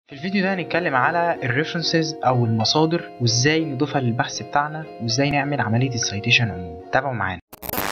في الفيديو ده هنتكلم على الريفرنسز او المصادر وازاي نضيفها للبحث بتاعنا وازاي نعمل عمليه السيتيشن عموما تابعوا معانا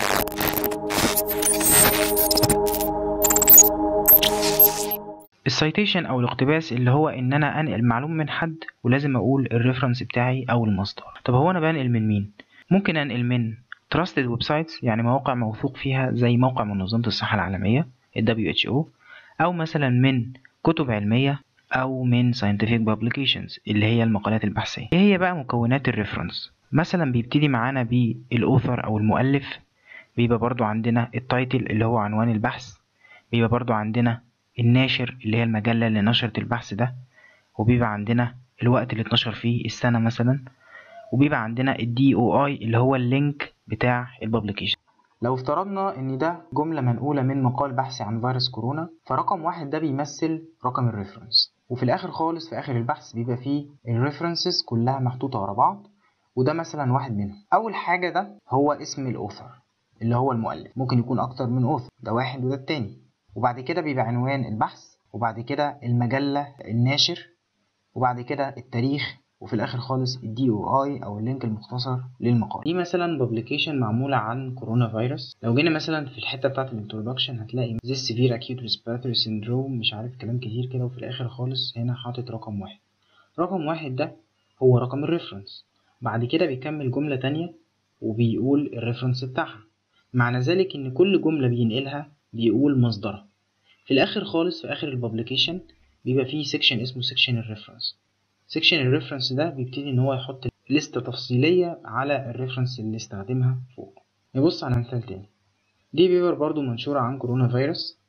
السيتيشن او الاقتباس اللي هو ان انا انقل معلومه من حد ولازم اقول الريفرنس بتاعي او المصدر طب هو انا بنقل من مين ممكن انقل من trusted websites يعني مواقع موثوق فيها زي موقع منظمه الصحه العالميه ال WHO او مثلا من كتب علميه او من scientific publications اللي هي المقالات البحثيه ايه هي بقى مكونات الريفرنس مثلا بيبتدي معانا بالاوثر او المؤلف بيبقى برضو عندنا التايتل اللي هو عنوان البحث بيبقى برضو عندنا الناشر اللي هي المجلة اللي نشرت البحث ده وبيبقى عندنا الوقت اللي اتنشر فيه السنة مثلا وبيبقى عندنا الدي او اي اللي هو اللينك بتاع الببليكيشن لو افترضنا ان ده جملة منقولة من مقال بحثي عن فيروس كورونا فرقم واحد ده بيمثل رقم الريفرنس وفي الاخر خالص في اخر البحث بيبقى فيه الريفرنسز كلها محطوطة ورا بعض وده مثلا واحد منهم اول حاجة ده هو اسم الاوثر اللي هو المؤلف ممكن يكون اكتر من اوثر ده واحد وده التاني وبعد كده بيبقى عنوان البحث وبعد كده المجلة الناشر وبعد كده التاريخ وفي الاخر خالص الدي او اي او اللينك المختصر للمقال دي مثلا بابليكيشن معموله عن كورونا فيروس لو جينا مثلا في الحته بتاعه الانترودكشن هتلاقي this severe acute respiratory syndrome مش عارف كلام كتير كده وفي الاخر خالص هنا حاطط رقم واحد رقم واحد ده هو رقم الريفرنس بعد كده بيكمل جمله تانية وبيقول الريفرنس بتاعها معنى ذلك ان كل جمله بينقلها بيقول مصدرها في الاخر خالص في اخر الببليكيشن بيبقى فيه سيكشن اسمه سيكشن الريفرنس سيكشن الريفرنس ده بيبتدي ان هو يحط لستة تفصيلية على الريفرنس اللي استخدمها فوق نبص على مثال تاني دي بيبر برضو منشورة عن كورونا فيروس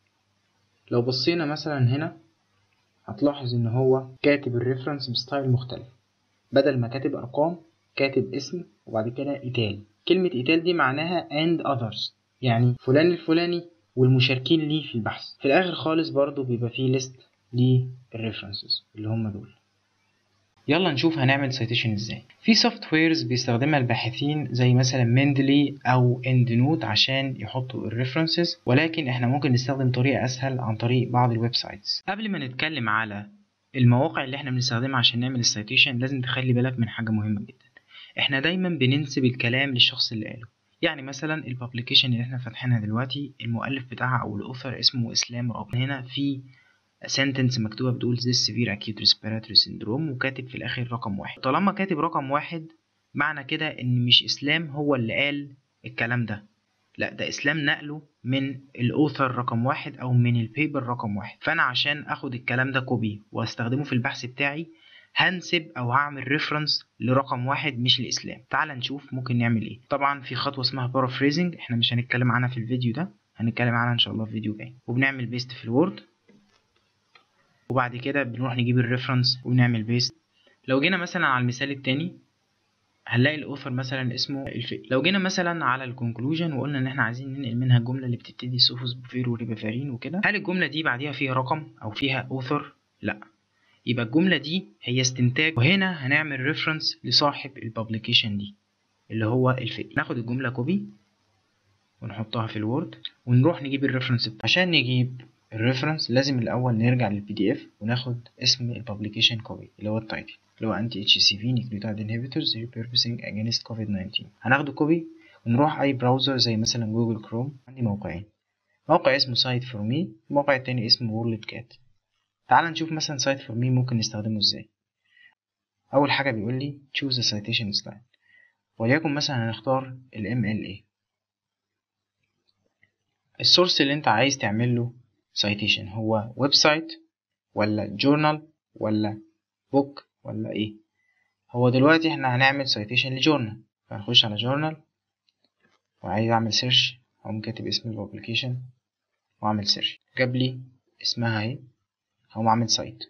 لو بصينا مثلا هنا هتلاحظ ان هو كاتب الريفرنس بستايل مختلف بدل ما كاتب ارقام كاتب اسم وبعد كده ايتال كلمة ايتال دي معناها and others يعني فلان الفلاني والمشاركين ليه في البحث في الاخر خالص برضو بيبقى فيه ليست للريفرنسز اللي هم دول يلا نشوف هنعمل سيتيشن ازاي في سوفت ويرز بيستخدمها الباحثين زي مثلا مندلي او اند نوت عشان يحطوا الريفرنسز ولكن احنا ممكن نستخدم طريقه اسهل عن طريق بعض الويب سايتس قبل ما نتكلم على المواقع اللي احنا بنستخدمها عشان نعمل السيتيشن لازم تخلي بالك من حاجه مهمه جدا احنا دايما بننسب الكلام للشخص اللي قاله يعني مثلا البابليكيشن اللي احنا فاتحينها دلوقتي المؤلف بتاعها او الاوثر اسمه اسلام رابط هنا في سنتنس مكتوبة بتقول this severe acute respiratory syndrome وكاتب في الآخر رقم واحد طالما كاتب رقم واحد معنى كده إن مش إسلام هو اللي قال الكلام ده لا ده إسلام نقله من الأوثر رقم واحد أو من البيبر رقم واحد فأنا عشان أخد الكلام ده كوبي وأستخدمه في البحث بتاعي هنسب أو هعمل ريفرنس لرقم واحد مش لإسلام تعال نشوف ممكن نعمل إيه طبعا في خطوة اسمها بارافريزنج إحنا مش هنتكلم عنها في الفيديو ده هنتكلم عنها إن شاء الله في فيديو جاي وبنعمل بيست في الوورد وبعد كده بنروح نجيب الريفرنس ونعمل بيست لو جينا مثلا على المثال التاني هنلاقي الاوثر مثلا اسمه الفئ لو جينا مثلا على الكونكلوجن وقلنا ان احنا عايزين ننقل منها الجمله اللي بتبتدي سوفوس بوفير وريبافارين وكده هل الجمله دي بعديها فيها رقم او فيها اوثر لا يبقى الجمله دي هي استنتاج وهنا هنعمل ريفرنس لصاحب الببليكيشن دي اللي هو الفئ ناخد الجمله كوبي ونحطها في الوورد ونروح نجيب الريفرنس عشان نجيب الريفرنس لازم الاول نرجع للبي دي اف وناخد اسم الببليكيشن كوبي اللي هو التايتل اللي هو انتي اتش سي في نيوكليوتايد انهبيتورز repurposing against كوفيد 19 هناخده كوبي ونروح اي براوزر زي مثلا جوجل كروم عندي موقعين موقع اسمه سايت فور مي الموقع التاني اسمه وورلد كات تعال نشوف مثلا سايت فور مي ممكن نستخدمه ازاي اول حاجه بيقول لي choose a citation style وليكن مثلا هنختار ال MLA السورس اللي انت عايز تعمل له citation هو ويب سايت ولا جورنال ولا بوك ولا ايه هو دلوقتي احنا هنعمل citation لجورنال فهنخش على جورنال وعايز اعمل سيرش هقوم كاتب اسم الببليكيشن واعمل سيرش جاب لي اسمها اهي هقوم اعمل سايت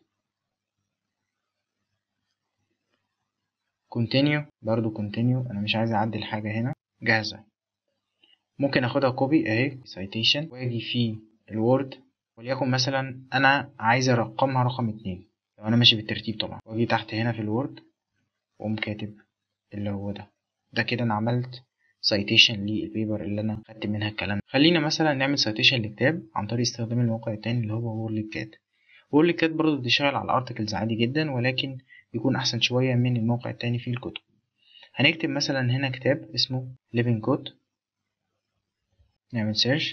continue برضو continue انا مش عايز اعدل حاجة هنا جاهزة ممكن اخدها كوبي اهي citation واجي في الوورد وليكن مثلا انا عايز ارقمها رقم اتنين لو انا ماشي بالترتيب طبعا واجي تحت هنا في الوورد واقوم كاتب اللي هو ده ده كده انا عملت سايتيشن للبيبر اللي انا خدت منها الكلام خلينا مثلا نعمل سايتيشن لكتاب عن طريق استخدام الموقع التاني اللي هو وورلد كات وقول كات برضه تشتغل على الارتكلز عادي جدا ولكن يكون احسن شويه من الموقع التاني فيه الكتب هنكتب مثلا هنا كتاب اسمه living code نعمل سيرش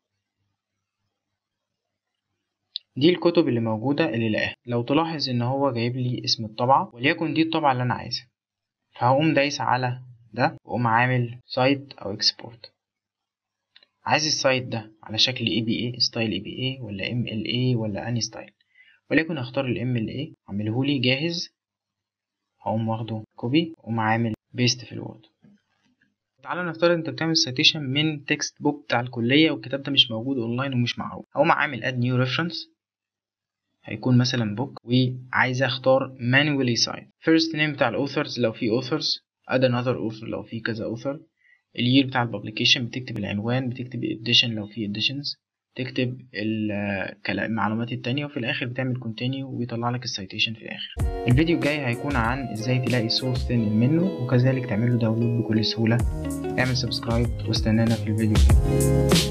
دي الكتب اللي موجودة اللي لقاها لو تلاحظ ان هو جايب لي اسم الطبعة وليكن دي الطبعة اللي انا عايزها فهقوم دايس على ده واقوم عامل سايت او اكسبورت عايز السايت ده على شكل اي بي اي ستايل اي بي اي ولا ام ال اي ولا اني ستايل وليكن اختار الام ال اي اعمله لي جاهز هقوم واخده كوبي واقوم عامل بيست في الوورد تعالى نفترض انت بتعمل سيتيشن من تكست بوك بتاع الكليه والكتاب ده مش موجود اونلاين ومش معروف هقوم عامل اد نيو ريفرنس هيكون مثلا بوك وعايز اختار manually site first name بتاع الاوثرز لو في authors add another author لو في كذا author الير بتاع الببليكيشن بتكتب العنوان بتكتب edition لو في editions تكتب المعلومات التانية وفي الآخر بتعمل continue ويطلع لك السيتيشن في الآخر الفيديو الجاي هيكون عن ازاي تلاقي سورس تنقل منه وكذلك تعمله داونلود بكل سهولة اعمل سبسكرايب واستنانا في الفيديو الجاي